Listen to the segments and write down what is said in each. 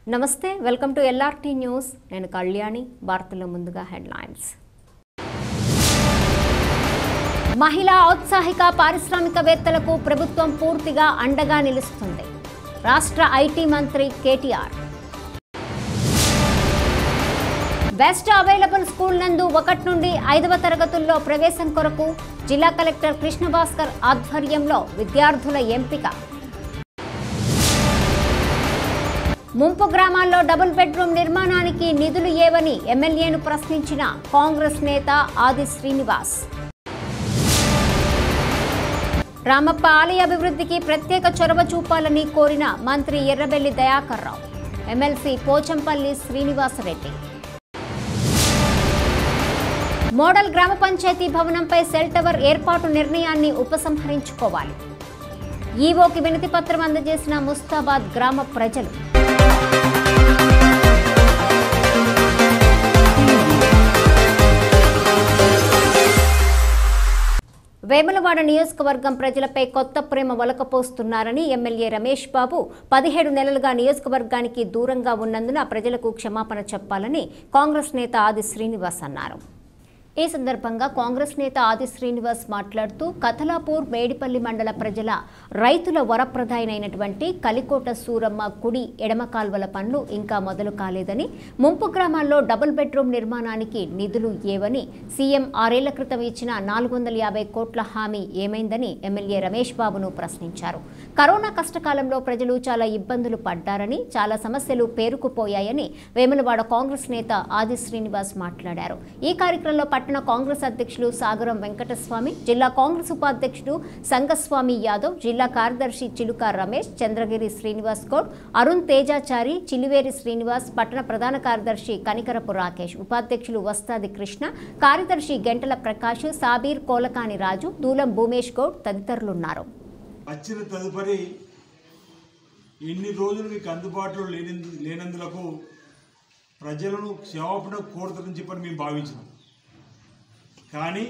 నమస్తే welcome to LRT news నేను కళ్యాణి వార్తల్లో ముందుగా హెడ్లైన్స్ మహిళా ఔత్సాహిక పారిశ్రామికవేత్తలకు ప్రభుత్వం పూర్తిగా అండగా నిలుస్తుంది రాష్ట్ర ఐటీ మంత్రి కేటీఆర్ బెస్ట్ అవైలబుల్ స్కూల్ నందు ఒకటి నుండి ఐదవ తరగతుల్లో ప్రవేశం కొరకు జిల్లా కలెక్టర్ కృష్ణభాస్కర్ ఆధ్వర్యంలో విద్యార్థుల ఎంపిక ముంపు గ్రామాల్లో డబుల్ బెడ్రూమ్ నిర్మాణానికి నిధులు ఏవని ఎమ్మెల్యేను ప్రశ్నించిన కాంగ్రెస్ నేత ఆది శ్రీనివాస్ రామప్ప ఆలయ అభివృద్ధికి ప్రత్యేక చొరవ చూపాలని కోరిన మంత్రి ఎర్రబెల్లి దయాకర్ రావు ఎమ్మెల్సీ పోచంపల్లి శ్రీనివాసరెడ్డి మోడల్ గ్రామ పంచాయతీ భవనంపై సెల్ టవర్ ఏర్పాటు నిర్ణయాన్ని ఉపసంహరించుకోవాలి ఈవోకి వినతి పత్రం అందజేసిన ముస్తాబాద్ గ్రామ ప్రజలు వేములవాడ నియోజకవర్గం ప్రజలపై కొత్త ప్రేమ ఒలకపోస్తున్నారని ఎమ్మెల్యే రమేష్ బాబు పదిహేడు నెలలుగా నియోజకవర్గానికి దూరంగా ఉన్నందున ప్రజలకు క్షమాపణ చెప్పాలని కాంగ్రెస్ నేత ఆది శ్రీనివాస్ అన్నారు ఈ సందర్భంగా కాంగ్రెస్ నేత ఆది శ్రీనివాస్ మాట్లాడుతూ కథలాపూర్ మేడిపల్లి మండల ప్రజల రైతుల వరప్రదాయనైనటువంటి కలికోట సూరమ్మ కుడి ఎడమ కాల్వల పనులు ఇంకా మొదలు కాలేదని ముంపు గ్రామాల్లో డబుల్ బెడ్రూమ్ నిర్మాణానికి నిధులు ఏవని సీఎం ఆరేళ్ల క్రితం ఇచ్చిన నాలుగు వందల యాభై కోట్ల హామీ ఏమైందని ఎమ్మెల్యే రమేష్ బాబును ప్రశ్నించారు కరోనా కష్టకాలంలో ప్రజలు చాలా ఇబ్బందులు పడ్డారని చాలా సమస్యలు పేరుకుపోయాయని వేములవాడ కాంగ్రెస్ నేత ఆది శ్రీనివాస్ మాట్లాడారు ఈ కార్యక్రమంలో పట్టణ కాంగ్రెస్ అధ్యక్షులు సాగరం వెంకటస్వామి జిల్లా కాంగ్రెస్ ఉపాధ్యక్షుడు సంగస్వామి యాదవ్ జిల్లా కార్యదర్శి చిలుక రమేష్ చంద్రగిరి శ్రీనివాస్ గౌడ్ అరుణ్ తేజాచారి చిలివేరి శ్రీనివాస్ పట్టణ ప్రధాన కార్యదర్శి కనికరపు రాకేష్ ఉపాధ్యక్షులు వస్తాది కృష్ణ కార్యదర్శి గంటల ప్రకాష్ సాబీర్ కోలకాని రాజు దూలం భూమేష్ గౌడ్ తదితరులున్నారు వచ్చిన తదుపరి ఎన్ని రోజులు మీకు అందుబాటులో లేని లేనందులకు ప్రజలను క్షమాపణ కోరుతారని చెప్పని మేము భావించినాం కానీ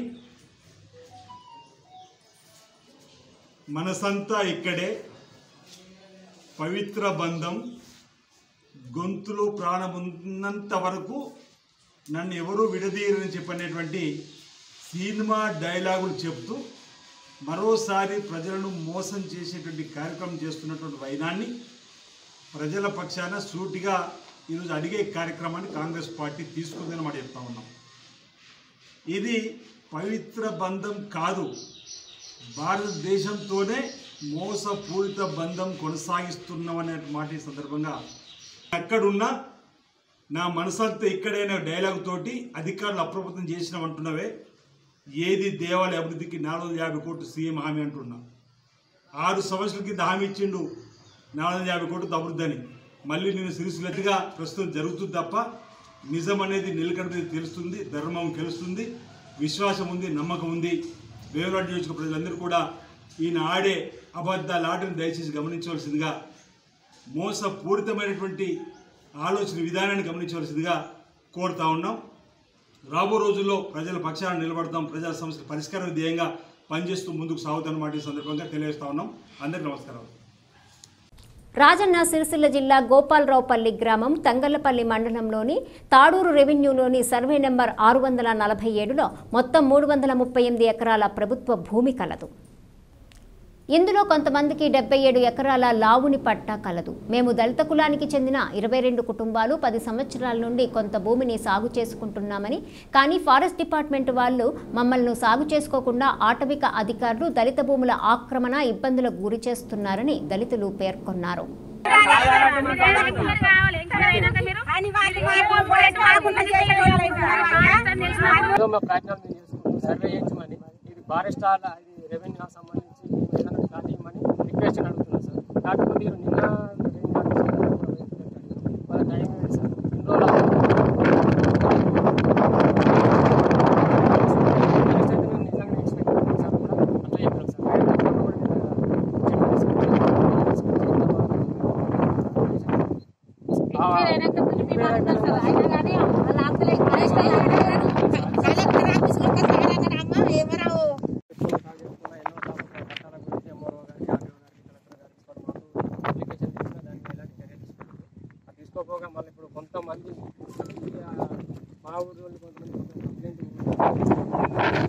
మనసంతా ఇక్కడే పవిత్ర బంధం గొంతులో ప్రాణం ఉన్నంత వరకు నన్ను ఎవరూ విడదీయరని చెప్పనేటువంటి సినిమా డైలాగులు చెప్తూ మరోసారి ప్రజలను మోసం చేసేటువంటి కార్యక్రమం చేస్తున్నటువంటి వైనాన్ని ప్రజల పక్షాన సూటిగా ఈరోజు అడిగే కార్యక్రమాన్ని కాంగ్రెస్ పార్టీ తీసుకుందని మాట చెప్తా ఉన్నాం ఇది పవిత్ర బంధం కాదు భారతదేశంతోనే మోసపూరిత బంధం కొనసాగిస్తున్నామనే మాట ఈ సందర్భంగా ఎక్కడున్నా నా మనసంతా ఇక్కడైన డైలాగ్ తోటి అధికారులు అప్రమత్తం చేసినామంటున్నవే ఏది దేవాలయ అభివృద్ధికి నాలుగు వందల యాభై కోట్లు సీఎం హామీ అంటున్నా ఆరు సంవత్సరాల కింద హామీ ఇచ్చిండు నాలుగు వందల యాభై కోట్లు అభివృద్ధి అని మళ్ళీ నేను సిరిసిలెత్తుగా ప్రస్తుతం జరుగుతుంది తప్ప నిజం అనేది నిలకడ తెలుస్తుంది ధర్మం తెలుస్తుంది విశ్వాసం ఉంది నమ్మకం ఉంది వేవలాంటి నియోజక ప్రజలందరూ కూడా ఈయన ఆడే అబద్ధాల ఆటను దయచేసి గమనించవలసిందిగా మోసపూరితమైనటువంటి ఆలోచన విధానాన్ని గమనించవలసిందిగా కోరుతా ఉన్నాం రాబో రోజుల్లో ప్రజల పక్షాన నిలబడతాం ప్రజా సమస్యల పరిష్కారం ధ్యేయంగా పనిచేస్తూ ముందుకు సాగుతానమాట ఈ సందర్భంగా తెలియజేస్తా ఉన్నాం అందరికీ నమస్కారం రాజన్న సిరిసిల్ల జిల్లా గోపాలరావుపల్లి గ్రామం తంగళ్లపల్లి మండలంలోని తాడూరు రెవెన్యూలోని సర్వే నెంబర్ ఆరు వందల నలభై ఏడులో మొత్తం మూడు వందల ముప్పై ఎనిమిది ఎకరాల ప్రభుత్వ భూమి కలదు ఇందులో కొంతమందికి డెబ్బై ఏడు ఎకరాల లావుని పట్టా కలదు మేము దళిత కులానికి చెందిన ఇరవై రెండు కుటుంబాలు పది సంవత్సరాల నుండి కొంత భూమిని సాగు చేసుకుంటున్నామని కానీ ఫారెస్ట్ డిపార్ట్మెంట్ వాళ్ళు మమ్మల్ని సాగు చేసుకోకుండా ఆటవిక అధికారులు దళిత భూముల ఆక్రమణ ఇబ్బందులకు గురి చేస్తున్నారని దళితులు పేర్కొన్నారు ఏదో మా ప్రయత్నాలు మేము చేసుకుంటాం సర్వే చేయించమని ఇది ఫారెస్ట్ ఆల్ ఇది రెవెన్యూ సంబంధించి ఏదైనా స్టార్ట్ చేయమని రిక్వెస్ట్ అడుగుతున్నాం సార్ కాకపోతే ఇది నిన్న రెండు నాలుగు సార్లు వాళ్ళ టైం లేదు సార్ ఇన్ని రోజులు నెక్స్ట్ అయితే మేము నిజంగా ఎక్స్పెక్ట్ చేస్తాం సార్ కూడా అట్లా చెప్పాం సార్ వేరే తక్కువ కూడా మీరు చెట్టు తీసుకుంటాం ఆ, తీసుకోపోగా మళ్ళీ ఇప్పుడు కొంతమంది ఈ, ఆ, మా ఊరు వాళ్ళు కొంతమంది కంప్లైంట్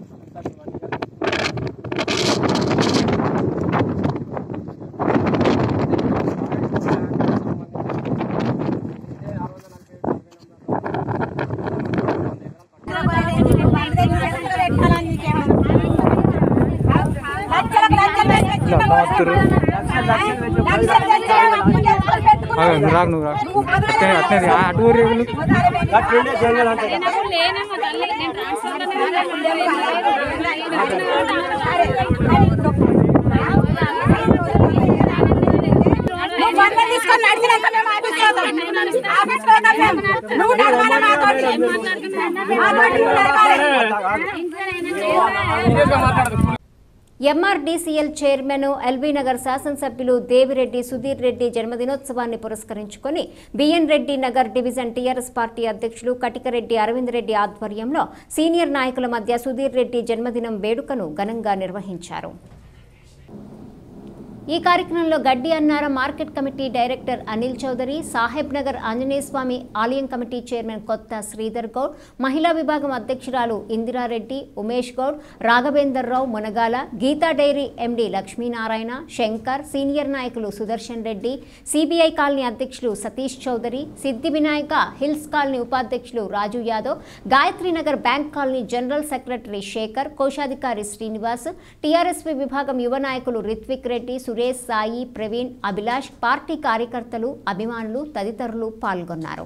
నువ్వు రాకు నువ్వు రాకు అట్నే అట్నే అటు ఊరి వెళ్ళు. నువ్వు బండ్లు తీసుకొని నడిచినాక మేము ఆఫీస్కి పోతాం. ఆఫీస్కి పోతాం మేము. నువ్వు నడవాలి మాతోటి. మాతోటి నువ్వు నడవాలి. ఎంఆర్డీసీఎల్ చైర్మన్ ఎల్బీ నగర్ శాసనసభ్యులు దేవిరెడ్డి సుధీర్ రెడ్డి జన్మదినోత్సవాన్ని పురస్కరించుకొని BN Reddy Nagar division TRS party అధ్యక్షులు కటికరెడ్డి అరవింద్ రెడ్డి ఆధ్వర్యంలో సీనియర్ నాయకుల మధ్య సుధీర్ రెడ్డి జన్మదినం వేడుకను ఘనంగా నిర్వహించారు ఈ కార్యక్రమంలో Gaddi Annaram market committee director Anil Chowdary Saheb Nagar Anjaneya Swamy ఆలయం కమిటీ చైర్మన్ కొత్త శ్రీధర్ గౌడ్ మహిళా విభాగం అధ్యక్షురాలు Indirareddy Umesh Goud Raghavender Rao Munagala Geetha dairy MD Lakshminarayana Shankar senior నాయకులు సుదర్శన్ రెడ్డి సిబిఐ కాలనీ అధ్యక్షులు సతీష్ చౌదరి సిద్ధి వినాయక హిల్స్ కాలనీ ఉపాధ్యక్షులు Raju Yadav Gayatri Nagar bank colony general secretary Shekar కోశాధికారి శ్రీనివాస్ టీఆర్ఎస్పీ విభాగం యువ నాయకులు రిత్విక్ రెడ్డి సురేష్ సాయి ప్రవీణ్ అభిలాష్ పార్టీ కార్యకర్తలు అభిమానులు తదితరులు పాల్గొన్నారు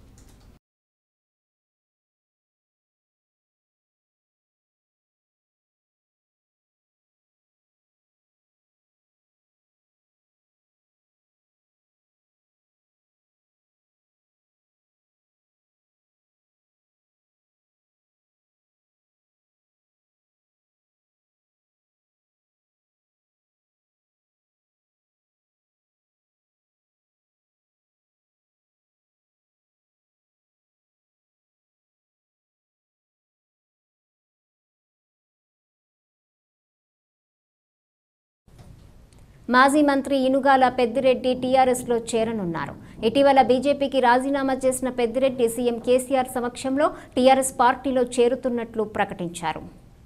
మాజీ మంత్రి ఇనుగాల పెద్దిరెడ్డి టీఆర్ఎస్లో చేరనున్నారు ఇటీవల బీజేపీకి రాజీనామా చేసిన పెద్దిరెడ్డి సీఎం కేసీఆర్ సమక్షంలో టీఆర్ఎస్ పార్టీలో చేరుతున్నట్లు ప్రకటించారు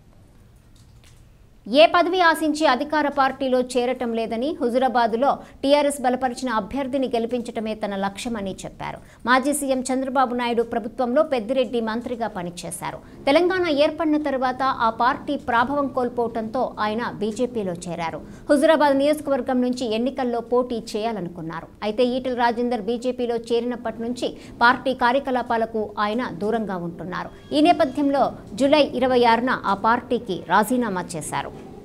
ఏ పదవి ఆశించి అధికార పార్టీలో చేరటం లేదని హుజురాబాద్లో టీఆర్ఎస్ బలపరిచిన అభ్యర్థిని గెలిపించటమే తన లక్ష్యమని చెప్పారు మాజీ సీఎం చంద్రబాబు నాయుడు ప్రభుత్వంలో పెద్దిరెడ్డి మంత్రిగా పనిచేశారు తెలంగాణ ఏర్పడిన తర్వాత ఆ పార్టీ ప్రాభవం కోల్పోవడంతో ఆయన బీజేపీలో చేరారు హుజురాబాద్ నియోజకవర్గం నుంచి ఎన్నికల్లో పోటీ చేయాలనుకున్నారు అయితే ఈటల రాజేందర్ బీజేపీలో చేరినప్పటి నుంచి పార్టీ కార్యకలాపాలకు ఆయన దూరంగా ఉంటున్నారు ఈ నేపథ్యంలో జూలై ఇరవై ఆరున ఆ పార్టీకి రాజీనామా చేశారు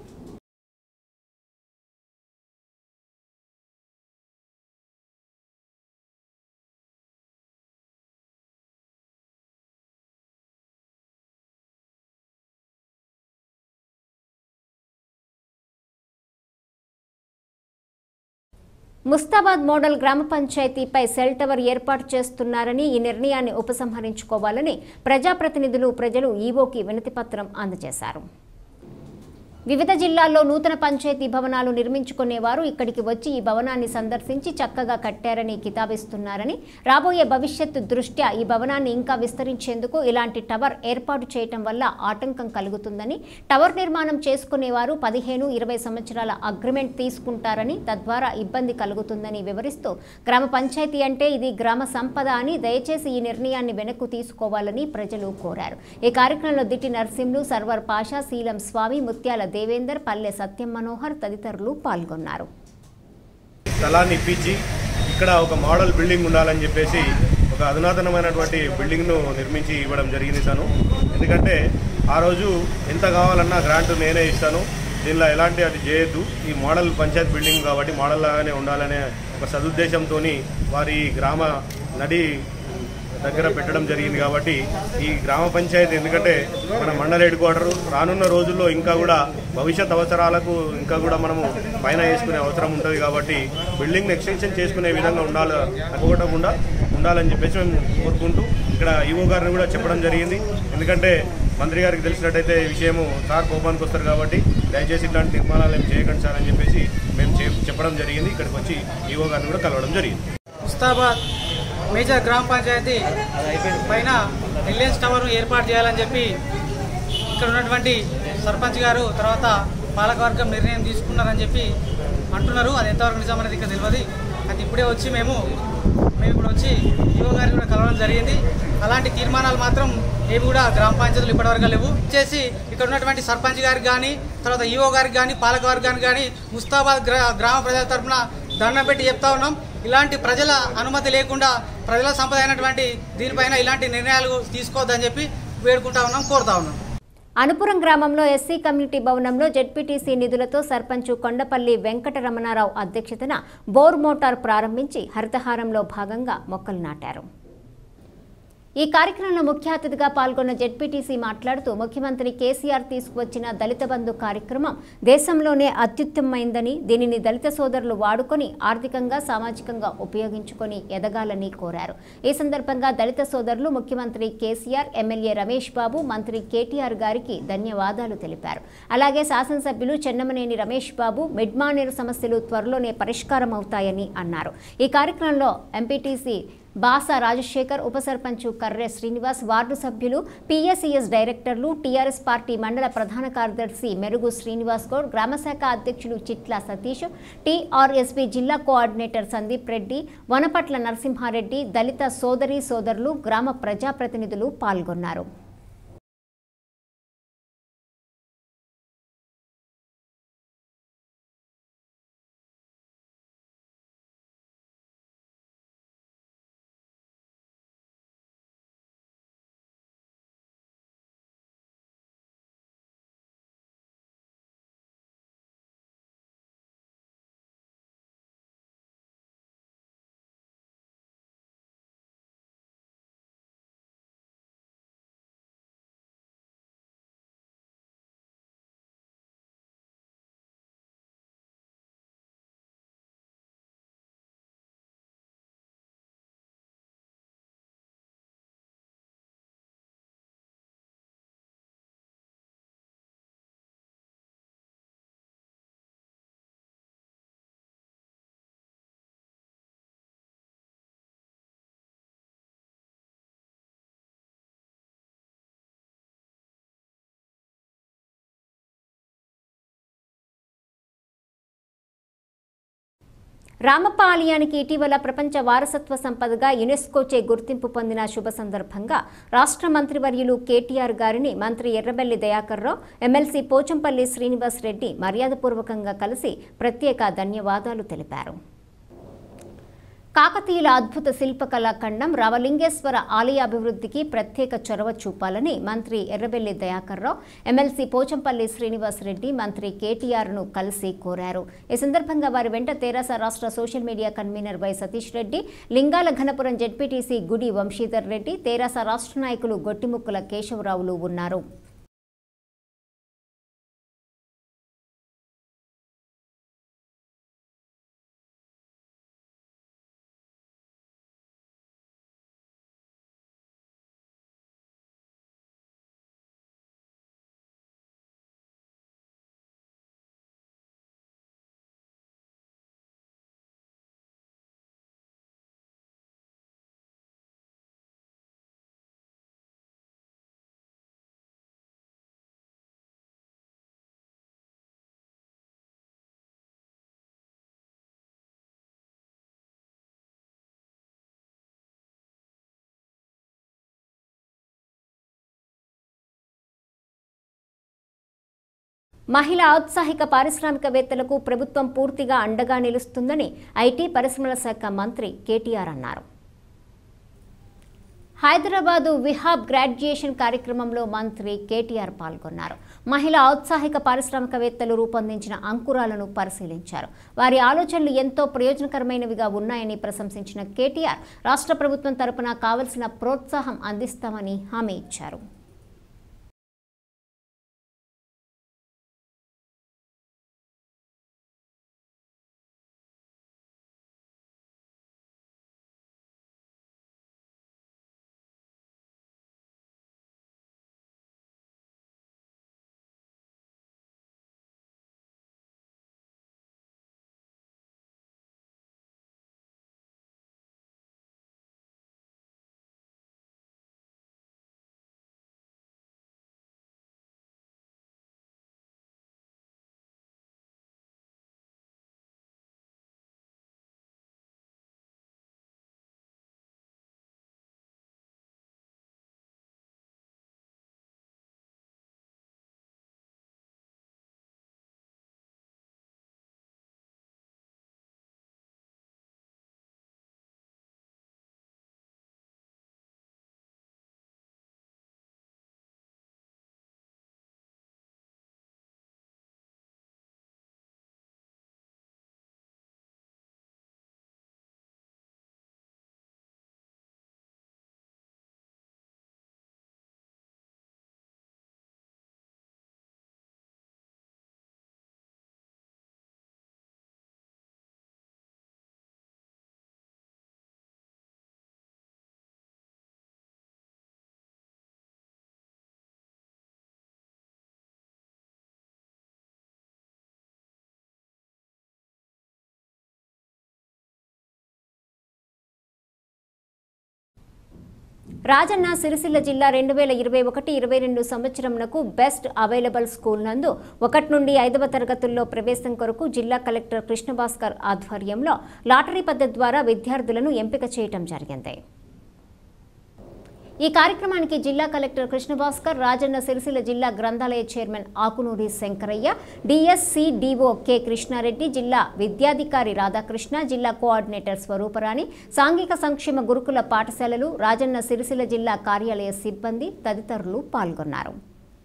ముస్తాబాద్ మోడల్ గ్రామ పంచాయతీపై సెల్ టవర్ ఏర్పాటు చేస్తున్నారని ఈ నిర్ణయాన్ని ఉపసంహరించుకోవాలని ప్రజాప్రతినిధులు ప్రజలు ఈవోకి వినతిపత్రం అందజేశారు వివిధ జిల్లాల్లో నూతన పంచాయతీ భవనాలు నిర్మించుకునేవారు ఇక్కడికి వచ్చి ఈ భవనాన్ని సందర్శించి చక్కగా కట్టారని కితాబిస్తున్నారని రాబోయే భవిష్యత్తు దృష్ట్యా ఈ భవనాన్ని ఇంకా విస్తరించేందుకు ఇలాంటి టవర్ ఏర్పాటు చేయటం వల్ల ఆటంకం కలుగుతుందని టవర్ నిర్మాణం చేసుకునేవారు పదిహేను ఇరవై సంవత్సరాల అగ్రిమెంట్ తీసుకుంటారని తద్వారా ఇబ్బంది కలుగుతుందని వివరిస్తూ గ్రామ పంచాయతీ అంటే ఇది గ్రామ సంపద అని దయచేసి ఈ నిర్ణయాన్ని వెనక్కు తీసుకోవాలని ప్రజలు కోరారు ఈ కార్యక్రమంలో దిట్టి నరసింహులు సర్వర్ పాషా శీలం స్వామి ముత్యాల దేవేందర్ పల్లె సత్యం మనోహర్ తదితరులు పాల్గొన్నారు స్థలాన్ని ఇప్పించి ఇక్కడ ఒక మోడల్ బిల్డింగ్ ఉండాలని చెప్పేసి ఒక అధునాతనమైనటువంటి బిల్డింగ్ను నిర్మించి ఇవ్వడం జరిగింది తను ఎందుకంటే ఆ రోజు ఎంత కావాలన్నా గ్రాంట్ నేనే ఇస్తాను దీనిలో ఎలాంటి అది చేయొద్దు ఈ మోడల్ పంచాయత్ బిల్డింగ్ కాబట్టి మోడల్ లాగానే ఉండాలనే ఒక సదుద్దేశంతో వారి గ్రామ నడి దగ్గర పెట్టడం జరిగింది కాబట్టి ఈ గ్రామ పంచాయతీ ఎందుకంటే మన మండల హెడ్ క్వార్టర్ రానున్న రోజుల్లో ఇంకా కూడా భవిష్యత్ అవసరాలకు ఇంకా కూడా మనము పైన వేసుకునే అవసరం ఉంటుంది కాబట్టి బిల్డింగ్ ఎక్స్టెన్షన్ చేసుకునే విధంగా ఉండాలి అనుకోకుండా ఉండాలని చెప్పేసి మేము కోరుకుంటూ ఇక్కడ ఈవో గారిని కూడా చెప్పడం జరిగింది ఎందుకంటే మంత్రి గారికి తెలిసినట్టయితే ఈ విషయము సార్ కోపానికి వస్తారు కాబట్టి దయచేసి ఇట్లాంటి నిర్మాణాలు ఏం చేయకండి సార్ అని చెప్పేసి మేము చె- చెప్పడం జరిగింది ఇక్కడికి వచ్చి ఈవో గారిని కూడా కలవడం జరిగింది ముస్తాబాద్ మేజర్ గ్రామ పంచాయతీ పైన రిలయన్స్ టవర్ ఏర్పాటు చేయాలని చెప్పి ఇక్కడ ఉన్నటువంటి సర్పంచ్ గారు తర్వాత పాలకవర్గం నిర్ణయం తీసుకున్నారని చెప్పి అంటున్నారు అది ఎంతవరకు నిజం అనేది ఇంకా తెలియదు అది ఇప్పుడే వచ్చి మేము మేము ఇప్పుడు వచ్చి ఈవో గారిని కూడా కలవడం జరిగింది అలాంటి తీర్మానాలు మాత్రం ఏవి కూడా గ్రామ పంచాయతీలు ఇప్పటివరకు లేవు చేసి ఇక్కడ ఉన్నటువంటి సర్పంచ్ గారికి కానీ తర్వాత ఈవో గారికి కానీ పాలకవర్గానికి కానీ ముస్తాబాద్ గ్రా గ్రామ ప్రజల తరఫున దండం పెట్టి చెప్తా ఉన్నాం ఇలాంటి ప్రజల అనుమతి లేకుండా ప్రజల సంపద అయినటువంటి దీనిపైన ఇలాంటి నిర్ణయాలు తీసుకోవద్దని చెప్పి వేడుకుంటా ఉన్నాం కోరుతా ఉన్నాం అనుపురం గ్రామంలో ఎస్సీ కమ్యూనిటీ భవనంలో జెడ్పీటీసీ నిధులతో సర్పంచ్ కొండపల్లి వెంకటరమణారావు అధ్యక్షతన బోర్ మోటార్ ప్రారంభించి హరితహారంలో భాగంగా మొక్కలు నాటారు ఈ కార్యక్రమంలో ముఖ్య అతిథిగా పాల్గొన్న జెడ్పీటీసీ మాట్లాడుతూ ముఖ్యమంత్రి కేసీఆర్ తీసుకువచ్చిన దళిత బంధు కార్యక్రమం దేశంలోనే అత్యుత్తమైందని దీనిని దళిత సోదరులు వాడుకొని ఆర్థికంగా సామాజికంగా ఉపయోగించుకొని ఎదగాలని కోరారు ఈ సందర్భంగా దళిత సోదరులు ముఖ్యమంత్రి కేసీఆర్ ఎమ్మెల్యే రమేష్ బాబు మంత్రి కేటీఆర్ గారికి ధన్యవాదాలు తెలిపారు అలాగే శాసనసభ్యులు చెన్నమనేని రమేష్ బాబు మిడ్మానేరు సమస్యలు త్వరలోనే పరిష్కారం అవుతాయని అన్నారు ఈ కార్యక్రమంలో ఎంపీటీసీ బాసా రాజశేఖర్ ఉప సర్పంచ్ కర్రె శ్రీనివాస్ వార్డు సభ్యులు పిఎస్సిఎస్ డైరెక్టర్లు టీఆర్ఎస్ పార్టీ మండల ప్రధాన కార్యదర్శి మెరుగు శ్రీనివాస్ గౌడ్ గ్రామశాఖ అధ్యక్షులు చిట్ల సతీష్ టీఆర్ఎస్పీ జిల్లా కోఆర్డినేటర్ సందీప్ రెడ్డి వనపట్ల నరసింహారెడ్డి దళిత సోదరీ సోదరులు గ్రామ ప్రజాప్రతినిధులు పాల్గొన్నారు రామప్ప ఆలయానికి ఇటీవల ప్రపంచ వారసత్వ సంపదగా యునెస్కోచే గుర్తింపు పొందిన శుభ సందర్భంగా రాష్ట్ర మంత్రివర్యులు కేటీఆర్ గారిని మంత్రి ఎర్రబెల్లి దయాకర్ రావు ఎమ్మెల్సీ పోచంపల్లి శ్రీనివాస్ రెడ్డి మర్యాదపూర్వకంగా కలిసి ప్రత్యేక ధన్యవాదాలు తెలిపారు కాకతీయుల అద్భుత శిల్పకళా ఖండం రావలింగేశ్వర ఆలయ అభివృద్ధికి ప్రత్యేక చొరవ చూపాలని మంత్రి ఎర్రబెల్లి దయాకర్ రావు ఎమ్మెల్సీ పోచంపల్లి శ్రీనివాస్ రెడ్డి మంత్రి కేటీఆర్ను కలిసి కోరారు ఈ సందర్భంగా వారి వెంట తెరాస రాష్ట్ర social media convenor Y Satish Reddy Lingala Ghanapuram ZPTC Gudi Vamshidhar Reddy తెరాస రాష్ట్ర నాయకులు గొట్టిముక్కుల కేశవరావులు ఉన్నారు మహిళా ఔత్సాహిక పారిశ్రామికవేత్తలకు ప్రభుత్వం పూర్తిగా అండగా నిలుస్తుందని ఐటీ పరిశ్రమల శాఖ మంత్రి కేటీఆర్ అన్నారు హైదరాబాదు విహాబ్ గ్రాడ్యుయేషన్ కార్యక్రమంలో మంత్రి కేటీఆర్ పాల్గొన్నారు మహిళా ఔత్సాహిక పారిశ్రామికవేత్తలు రూపొందించిన అంకురాలను పరిశీలించారు వారి ఆలోచనలు ఎంతో ప్రయోజనకరమైనవిగా ఉన్నాయని ప్రశంసించిన కేటీఆర్ రాష్ట్ర ప్రభుత్వం తరపున కావలసిన ప్రోత్సాహం అందిస్తామని హామీ ఇచ్చారు రాజన్న సిరిసిల్ల జిల్లా రెండు వేల ఇరవై ఒకటి ఇరవై రెండు సంవత్సరంకు బెస్ట్ అవైలబుల్ స్కూల్ నందు ఒకటి నుండి ఐదవ తరగతుల్లో ప్రవేశం కొరకు జిల్లా కలెక్టర్ కృష్ణభాస్కర్ ఆధ్వర్యంలో లాటరీ పద్ధతి ద్వారా విద్యార్థులను ఎంపిక చేయటం జరిగింది ఈ కార్యక్రమానికి జిల్లా కలెక్టర్ కృష్ణభాస్కర్ రాజన్న సిరిసిల్ల జిల్లా గ్రంథాలయ chairman Akunuri Shankaraiah DSC DO K Krishnareddy జిల్లా విద్యాధికారి రాధాకృష్ణ జిల్లా కోఆర్డినేటర్ స్వరూపరాణి సాంఘిక సంక్షేమ గురుకుల పాఠశాలలు రాజన్న సిరిసిల్ల జిల్లా కార్యాలయ సిబ్బంది తదితరులు పాల్గొన్నారు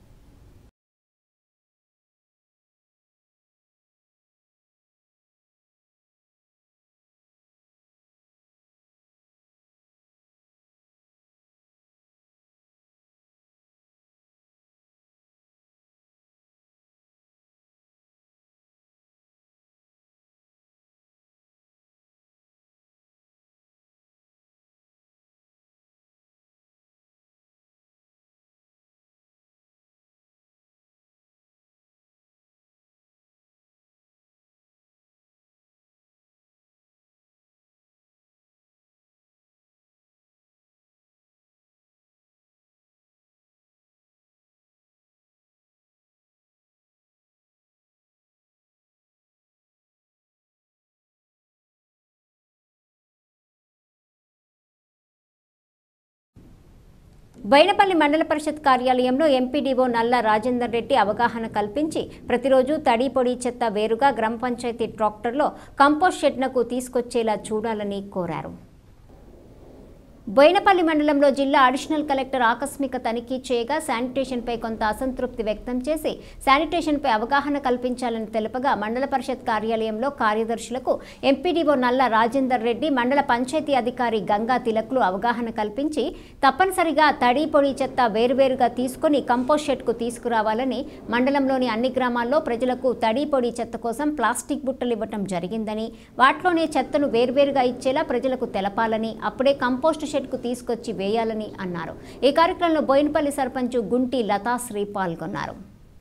బైనపల్లి మండల పరిషత్ కార్యాలయంలో ఎంపీడీఓ నల్ల రాజేందర్ రెడ్డి అవగాహన కల్పించి ప్రతిరోజు తడి పొడి చెత్త వేరుగా గ్రామ పంచాయతీ ట్రాక్టర్లో కంపోస్ట్ షెడ్నకు తీసుకొచ్చేలా చూడాలని కోరారు బోయినపల్లి మండలంలో జిల్లా అడిషనల్ కలెక్టర్ ఆకస్మిక తనిఖీ చేయగా శానిటేషన్పై కొంత అసంతృప్తి వ్యక్తం చేసి శానిటేషన్పై అవగాహన కల్పించాలని తెలుపగా మండల పరిషత్ కార్యాలయంలో కార్యదర్శులకు ఎంపీడీఓ నల్ల రాజేందర్ రెడ్డి మండల పంచాయతీ అధికారి గంగా తిలక్లు అవగాహన కల్పించి తప్పనిసరిగా తడి పొడి చెత్త వేరువేరుగా తీసుకొని కంపోస్ట్ షెడ్కు తీసుకురావాలని మండలంలోని అన్ని గ్రామాల్లో ప్రజలకు తడి పొడి చెత్త కోసం ప్లాస్టిక్ బుట్టలు ఇవ్వటం జరిగిందని వాటిలోనే చెత్తను వేర్వేరుగా ఇచ్చేలా ప్రజలకు తెలపాలని అప్పుడే కంపోస్ట్ షెడ్కు తీసుకొచ్చి వేయాలని అన్నారు ఈ కార్యక్రమంలో బోయినపల్లి సర్పంచ్ గుంటి లతాశ్రీ పాల్గొన్నారు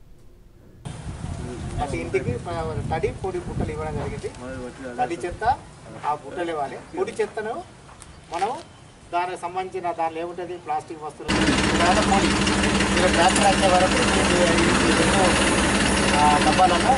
ప్రతి ఇంటికి ప- తడి పొడి బుట్టలు ఇవ్వడం జరిగింది తడి చెత్త ఆ బుట్టలు ఇవ్వాలి పొడి చెత్తను మనం దానికి సంబంధించిన దానిలో ఏముంటుంది ప్లాస్టిక్ వస్తువులు తర్వాత పొడి మీరు ట్రాక్టర్ వచ్చే వరకు మీరు ఈ రెండు, ఆ, డబ్బాలలో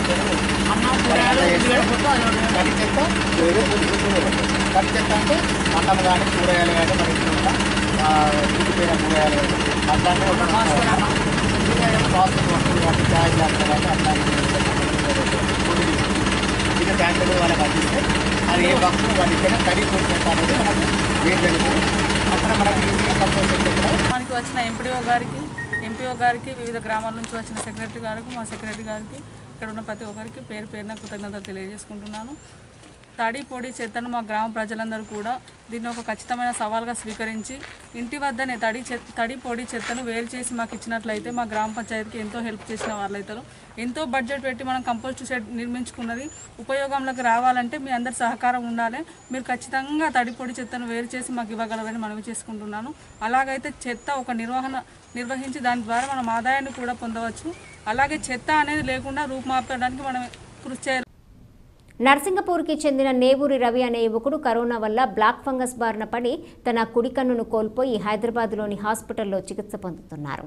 తడి చెత్త వేరే పొడి చెత్త వేరే. తడి చెత్త అంటే అన్నం కానీ కూరగాయలు కానీ మన ఇంట్లో ఉన్న ఆ, ఉడికిపోయిన కూరగాయలు కానీ అట్లాంటి ఒక ప్లాస్టిక్ వస్తువులు కానీ చాయ్ గ్లాసులు కానీ అట్లాంటివి పొడి చిన్న ట్యాంకులు వాళ్ళకి అందిస్తే అది ఏ బాక్స్ వాళ్ళు ఇక్కడ తడి పొడి చెత్త అనేది మనకు వేరు జరుగుతుంది అక్కడ మనకి ఈజీగా కంపోజ్ చెత్త మనకి వచ్చిన ఎంపీడీఓ గారికి ఎంపీఓ గారికి వివిధ గ్రామాల నుంచి వచ్చిన సెక్రటరీ గారికి మా సెక్రటరీ గారికి ఇక్కడ ఉన్న ప్రతి ఒక్కరికి పేరు పేరున కృతజ్ఞతలు తెలియజేసుకుంటున్నాను తడి పొడి చెత్తను మా గ్రామ ప్రజలందరూ కూడా దీన్ని ఒక ఖచ్చితమైన సవాల్గా స్వీకరించి ఇంటి వద్దనే తడి చెత్త తడి పొడి చెత్తను వేరు చేసి మాకు ఇచ్చినట్లయితే మా గ్రామ పంచాయతీకి ఎంతో హెల్ప్ చేసిన వాళ్ళైతారు ఎంతో బడ్జెట్ పెట్టి మనం కంపోస్ట్ షెడ్ నిర్మించుకున్నది ఉపయోగంలోకి రావాలంటే మీ అందరి సహకారం ఉండాలి మీరు ఖచ్చితంగా తడి పొడి చెత్తను వేరు చేసి మాకు ఇవ్వగలరని మనవి చేసుకుంటున్నాను అలాగైతే చెత్త ఒక నిర్వహణ నిర్వహించి దాని ద్వారా మనం ఆదాయాన్ని కూడా పొందవచ్చు అలాగే చెత్త అనేది లేకుండా రూపుమాపడానికి మనం కృషి చేయాలి నర్సింగపూర్కి చెందిన నేవూరి రవి అనే యువకుడు కరోనా వల్ల బ్లాక్ ఫంగస్ బారిన పడి తన కుడి కన్నును కోల్పోయి హైదరాబాద్లోని హాస్పిటల్లో చికిత్స పొందుతున్నారు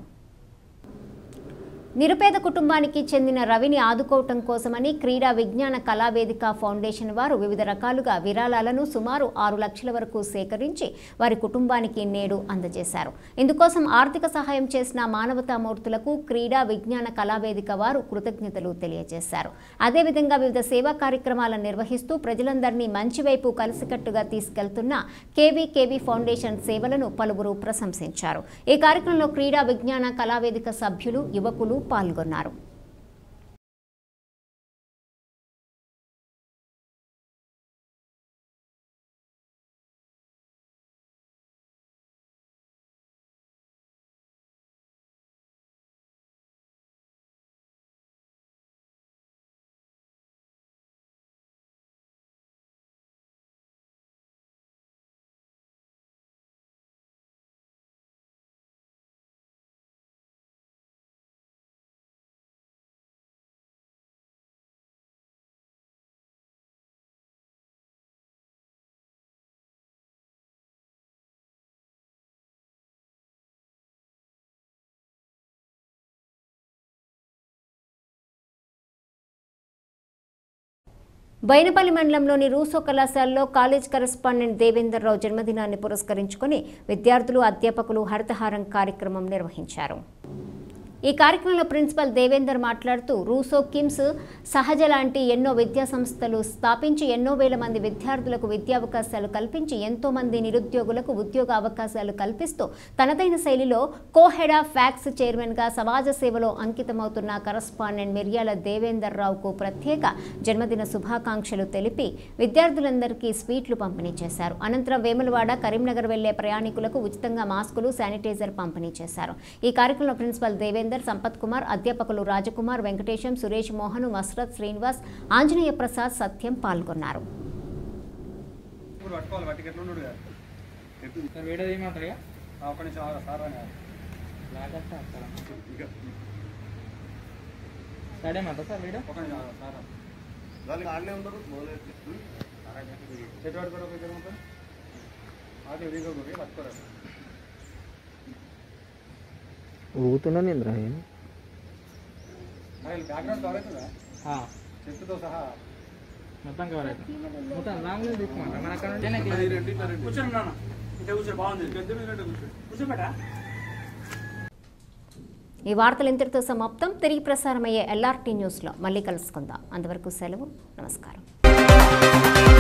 నిరుపేద కుటుంబానికి చెందిన రవిని ఆదుకోవటం కోసమని క్రీడా విజ్ఞాన కళావేదిక ఫౌండేషన్ వారు వివిధ రకాలుగా విరాళాలను సుమారు ఆరు లక్షల వరకు సేకరించి వారి కుటుంబానికి నేడు అందజేశారు ఇందుకోసం ఆర్థిక సహాయం చేసిన మానవతామూర్తులకు క్రీడా విజ్ఞాన కళావేదిక వారు కృతజ్ఞతలు తెలియజేశారు అదేవిధంగా వివిధ సేవా కార్యక్రమాలను నిర్వహిస్తూ ప్రజలందరినీ మంచి వైపు కలిసికట్టుగా తీసుకెళ్తున్న కేవీ కేవీ ఫౌండేషన్ సేవలను పలువురు ప్రశంసించారు ఈ కార్యక్రమంలో క్రీడా విజ్ఞాన కళావేదిక సభ్యులు యువకులు పాల్గొన్నారు బైనపల్లి మండలంలోని రూసో కళాశాలలో కాలేజ్ కరెస్పాండెంట్ దేవేందర్ రావు జన్మదినాన్ని పురస్కరించుకొని విద్యార్థులు అధ్యాపకులు హరితహారం కార్యక్రమం నిర్వహించారు ఈ కార్యక్రమంలో ప్రిన్సిపల్ దేవేందర్ మాట్లాడుతూ రూసో కిమ్స్ సహజ లాంటి ఎన్నో విద్యా సంస్థలు స్థాపించి ఎన్నో వేల మంది విద్యార్థులకు విద్యావకాశాలు కల్పించి ఎంతో మంది నిరుద్యోగులకు ఉద్యోగ అవకాశాలు కల్పిస్తూ తనదైన శైలిలో కోహెడా ఫ్యాక్స్ చైర్మన్గా సమాజ సేవలో అంకితమవుతున్న కరస్పాండెంట్ మిర్యాల దేవేందర్ రావుకు ప్రత్యేక జన్మదిన శుభాకాంక్షలు తెలిపి విద్యార్థులందరికీ స్వీట్లు పంపిణీ చేశారు అనంతరం వేములవాడ కరీంనగర్ వెళ్లే ప్రయాణికులకు ఉచితంగా మాస్కులు శానిటైజర్ పంపిణీ చేశారు ఈ కార్యక్రమంలో ప్రిన్సిపల్ దేవేందర్ సంపత్ కుమార్ అధ్యాపకులు రాజకుమార్ వెంకటేశం సురేష్ మోహన్ మస్రత్ శ్రీనివాస్ ఆంజనేయ ప్రసాద్ సత్యం పాల్గొన్నారు వీడియో తీయమంటారు ఒక నిమిషం ఆగు, సార్ అని ఆగు. సరే మాట సార్ వీడియో ఒక నిమిషం ఆగు, సార్ అని. చెట్టు పట్టుకోరు ఒక ఇద్దరు ముగ్గురు. ఆది ఇదిగో గురి పట్టుకోరు ఊగుతున్నాను ఇంద్ర మరి బ్యాక్గ్రౌండ్ కవర్ అవుతుందా చెట్టుతో సహా మొత్తం కవర్ అవుతుంది మొత్తం లాంగ్ తీసుకుంటా మన అక్కడ నుంచి కూర్చోండి నాన్న ఇటే కూర్చో బాగుంది గద్దె మీద కూర్చో కూర్చోబెట్టా ఈ వార్తలు ఇంతటితో సమాప్తం తిరిగి ప్రసారమయ్యే ఎల్ఆర్టీ న్యూస్లో మళ్ళీ కలుసుకుందాం అంతవరకు సెలవు నమస్కారం